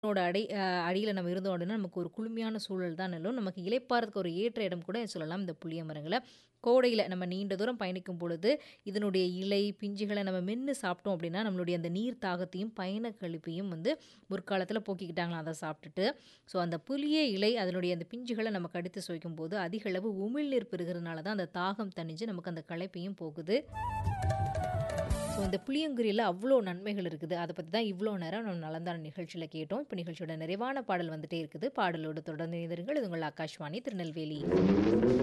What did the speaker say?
னோட அடை அ அடியில நம்ம இருந்தோம் அப்படின்னா, நமக்கு ஒரு குளுமையான சூழல் தான் நிலவும். நமக்கு இளைப்பாறதுக்கு ஒரு ஏற்ற இடம் கூட சொல்லலாம் இந்த புளிய மரங்கள. கோடையில நம்ம நீண்ட தூரம் பயணிக்கும் பொழுது, இதனுடைய இலை, பிஞ்சுகள நம்ம மென்னு சாப்பிட்டோம் அப்படின்னா, நம்மளுடைய அந்த நீர் தாகத்தையும், பயண கழிப்பையும் வந்து முற்காலத்தில போக்கிக்கிட்டாங்களாம் அத சாப்பிட்டுட்டு. ஸோ அந்த புளிய இலை, அதனுடைய அந்த பிஞ்சுகள நம்ம கடித்து சுவைக்கும்போது, அதிக அளவு உமிழ்நீர் பெறுகிறதுனால தான் அந்த தாகம் தணிஞ்சு நமக்கு அந்த களைப்பையும் போக்குது. ஸோ இந்த புளியங்கொடியில அவ்ளோ நன்மைகள் இருக்குது. அத பத்தி தான் இவ்ளோ நேரம் நம்ம நலந்தான நிகழ்ச்சியில கேட்டோம். இப்ப நிகழ்ச்சியோட நிறைவான பாடல் வந்துட்டே இருக்குது. பாடலோடு தொடர்ந்து இணைந்திருங்கள். இது உங்கள் ஆகாஷ்வாணி திருநெல்வேலி.